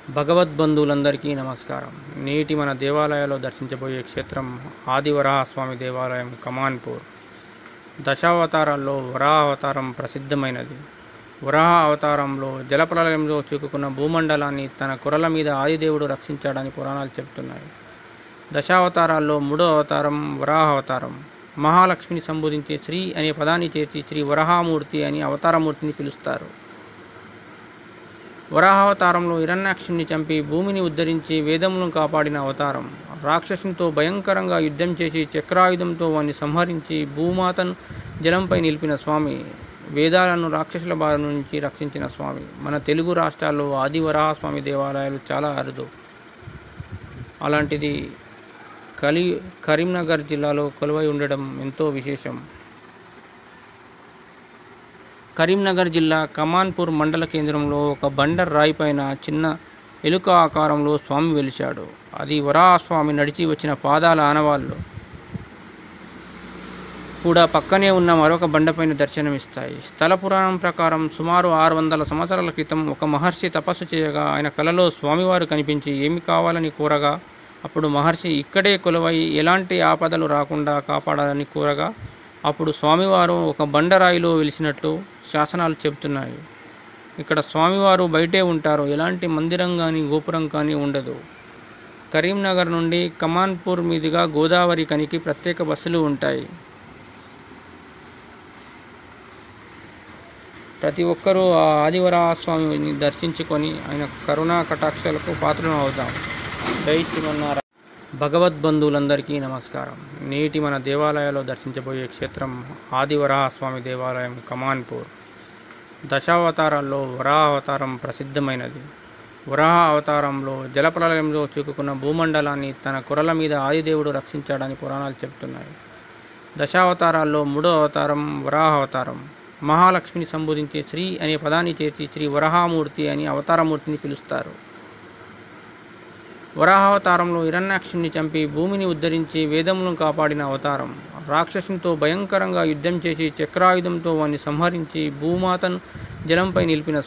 భగవద్బంధువులందరికీ నమస్కారం నేటి మన దేవాలయాల్లో దర్శించబోయే క్షేత్రం ఆదివరాహస్వామి దేవాలయం కమాన్పూర్ దశావతారాల్లో వరాహ అవతారం ప్రసిద్ధమైనది వరాహ అవతారంలో జలప్రలయంలో చిక్కుకున్న భూమండలాన్ని తన కురల మీద ఆదిదేవుడు రక్షించాడని పురాణాలు చెబుతున్నాయి దశావతారాల్లో మూడో అవతారం వరాహ అవతారం మహాలక్ష్మిని సంబోధించే శ్రీ అనే పదాన్ని చేర్చి శ్రీ వరాహమూర్తి అని అవతారమూర్తిని పిలుస్తారు వరాహావతారంలో హిరణ్యాక్షుని చంపి భూమిని ఉద్ధరించి వేదములను కాపాడిన అవతారం రాక్షసునితో భయంకరంగా యుద్ధం చేసి చక్రాయుధంతో వాణ్ణి సంహరించి భూమాతను జలంపై నిలిపిన స్వామి వేదాలను రాక్షసుల బారి నుంచి రక్షించిన స్వామి మన తెలుగు రాష్ట్రాల్లో ఆది వరాహస్వామి దేవాలయాలు చాలా అరుదు అలాంటిది కలి కరీంనగర్ జిల్లాలో కొలువై ఉండడం ఎంతో విశేషం కరీంనగర్ జిల్లా కమాన్పూర్ మండల కేంద్రంలో ఒక బండర్ రాయిపైన చిన్న ఎలుక ఆకారంలో స్వామి వెలిశాడు అది వరాహస్వామి నడిచి వచ్చిన పాదాల ఆనవాళ్ళు కూడా పక్కనే ఉన్న మరొక బండపైన దర్శనమిస్తాయి స్థల పురాణం ప్రకారం సుమారు ఆరు వందల సంవత్సరాల క్రితం ఒక మహర్షి తపస్సు చేయగా ఆయన కలలో స్వామివారు కనిపించి ఏమి కావాలని కోరగా అప్పుడు మహర్షి ఇక్కడే కొలువై ఎలాంటి ఆపదలు రాకుండా కాపాడాలని కోరగా అప్పుడు స్వామివారు ఒక బండరాయిలో వెలిసినట్లు శాసనాలు చెబుతున్నాయి ఇక్కడ స్వామివారు బయటే ఉంటారు ఎలాంటి మందిరం కానీ గోపురం కానీ ఉండదు కరీంనగర్ నుండి కమాన్పూర్ మీదుగా గోదావరి కనికి ప్రత్యేక బస్సులు ఉంటాయి ప్రతి ఒక్కరూ ఆ ఆదివరాస్వామిని దర్శించుకొని ఆయన కరుణా కటాక్షాలకు పాత్రను అవుతాం జై శ్రీమన్నారాయణ భగవద్బంధువులందరికీ నమస్కారం నేటి మన దేవాలయాల్లో దర్శించబోయే క్షేత్రం ఆదివరాహస్వామి దేవాలయం కమాన్పూర్ దశావతారాల్లో వరాహ అవతారం ప్రసిద్ధమైనది వరాహ అవతారంలో జలప్రలయంలో చిక్కుకున్న భూమండలాన్ని తన కురల మీద ఆదిదేవుడు రక్షించాడని పురాణాలు చెబుతున్నాయి దశావతారాల్లో మూడో అవతారం వరాహ అవతారం మహాలక్ష్మిని సంబోధించే శ్రీ అనే పదాన్ని చేర్చి శ్రీ వరాహమూర్తి అని అవతారమూర్తిని పిలుస్తారు వరాహావతారంలో హిరణ్యాక్షుని చంపి భూమిని ఉద్ధరించి వేదములను కాపాడిన అవతారం రాక్షసునితో భయంకరంగా యుద్ధం చేసి చక్రాయుధంతో వాణ్ణి సంహరించి భూమాతను జలంపై నిలిపిన